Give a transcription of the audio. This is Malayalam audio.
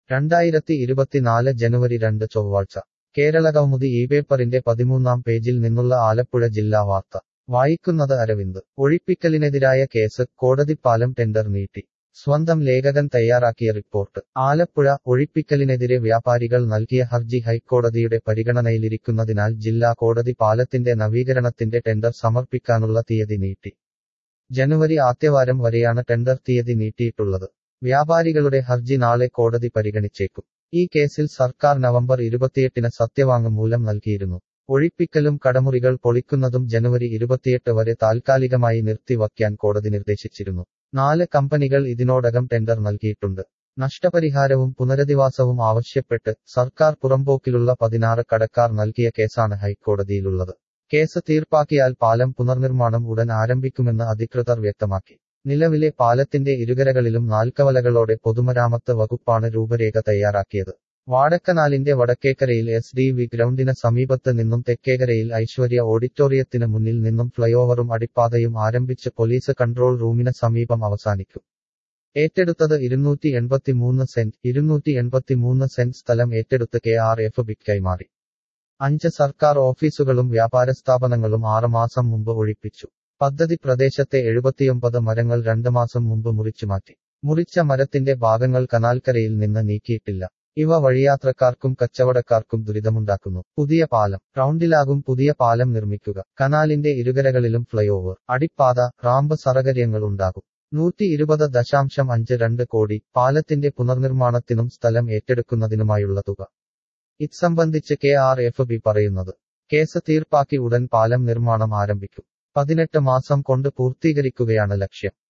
രണ്ടായിരത്തി ഇരുപത്തിനാല് ജനുവരി രണ്ട് ചൊവ്വാഴ്ച കേരളകൗമുദി ഈ പേപ്പറിന്റെ പതിമൂന്നാം പേജിൽ നിന്നുള്ള ആലപ്പുഴ ജില്ലാ വാർത്ത വായിക്കുന്നത് അരവിന്ദ് ഒഴിപ്പിക്കലിനെതിരായ കേസ് കോടതിപ്പാലം ടെൻഡർ നീട്ടി സ്വന്തം ലേഖകൻ തയ്യാറാക്കിയ റിപ്പോർട്ട് ആലപ്പുഴ ഒഴിപ്പിക്കലിനെതിരെ വ്യാപാരികൾ നൽകിയ ഹർജി ഹൈക്കോടതിയുടെ പരിഗണനയിലിരിക്കുന്നതിനാൽ ജില്ലാ കോടതി പാലത്തിന്റെ നവീകരണത്തിന്റെ ടെൻഡർ സമർപ്പിക്കാനുള്ള തീയതി നീട്ടി ജനുവരി ആദ്യവാരം വരെയാണ് ടെൻഡർ തീയതി നീട്ടിയിട്ടുള്ളത് വ്യാപാരികളുടെ ഹർജി നാളെ കോടതി പരിഗണിച്ചേക്കും ഈ കേസിൽ സർക്കാർ നവംബർ ഇരുപത്തിയെട്ടിന് സത്യവാങ്മൂലം നൽകിയിരുന്നു ഒഴിപ്പിക്കലും കടമുറികൾ പൊളിക്കുന്നതും ജനുവരി ഇരുപത്തിയെട്ട് വരെ താൽക്കാലികമായി നിർത്തിവയ്ക്കാൻ കോടതി നിർദ്ദേശിച്ചിരുന്നു നാല് കമ്പനികൾ ഇതിനോടകം ടെൻഡർ നൽകിയിട്ടുണ്ട് നഷ്ടപരിഹാരവും പുനരധിവാസവും ആവശ്യപ്പെട്ട് സർക്കാർ പുറമ്പോക്കിലുള്ള പതിനാറ് കടക്കാർ നൽകിയ കേസാണ് ഹൈക്കോടതിയിലുള്ളത് കേസ് തീർപ്പാക്കിയാൽ പാലം പുനർനിർമ്മാണം ഉടൻ ആരംഭിക്കുമെന്ന് അധികൃതർ വ്യക്തമാക്കി നിലവിലെ പാലത്തിന്റെ ഇരുകരകളിലും നാൽക്കവലകളോടെ പൊതുമരാമത്ത് വകുപ്പാണ് രൂപരേഖ തയ്യാറാക്കിയത് വാടക്കനാലിന്റെ വടക്കേക്കരയിൽ എസ് ഡി വി ഗ്രൗണ്ടിന് സമീപത്ത് നിന്നും തെക്കേക്കരയിൽ ഐശ്വര്യ ഓഡിറ്റോറിയത്തിന് മുന്നിൽ നിന്നും ഫ്ലൈഓവറും അടിപ്പാതയും ആരംഭിച്ച് പോലീസ് കൺട്രോൾ റൂമിന് സമീപം അവസാനിക്കും ഏറ്റെടുത്തത് ഇരുന്നൂറ്റി എൺപത്തിമൂന്ന് സെന്റ് ഇരുന്നൂറ്റി എൺപത്തിമൂന്ന് സെന്റ് സ്ഥലം ഏറ്റെടുത്ത് കെ ആർ എഫ് ബിക്ക് കൈമാറി അഞ്ച് സർക്കാർ ഓഫീസുകളും വ്യാപാര സ്ഥാപനങ്ങളും ആറുമാസം മുമ്പ് ഒഴിപ്പിച്ചു പദ്ധതി പ്രദേശത്തെ എഴുപത്തിയൊമ്പത് മരങ്ങൾ രണ്ട് മാസം മുമ്പ് മുറിച്ചുമാറ്റി മുറിച്ച മരത്തിന്റെ ഭാഗങ്ങൾ കനാൽക്കരയിൽ നിന്ന് നീക്കിയിട്ടില്ല ഇവ വഴിയാത്രക്കാർക്കും കച്ചവടക്കാർക്കും ദുരിതമുണ്ടാക്കുന്നു പുതിയ പാലം റൗണ്ടിലാകും പുതിയ പാലം നിർമ്മിക്കുക കനാലിന്റെ ഇരുകരകളിലും ഫ്ലൈഓവർ അടിപ്പാത റാമ്പ് സറകര്യങ്ങൾ ഉണ്ടാകും നൂറ്റി ഇരുപത് ദശാംശം അഞ്ച് രണ്ട് കോടി പാലത്തിന്റെ പുനർനിർമ്മാണത്തിനും സ്ഥലം ഏറ്റെടുക്കുന്നതിനുമായുള്ള തുക ഇത്സംബന്ധിച്ച് കെ ആർ എഫ് ബി പറയുന്നത് കേസ് തീർപ്പാക്കി ഉടൻ പാലം നിർമ്മാണം ആരംഭിക്കും പതിനെട്ട് മാസം കൊണ്ട് പൂർത്തീകരിക്കുകയാണ് ലക്ഷ്യം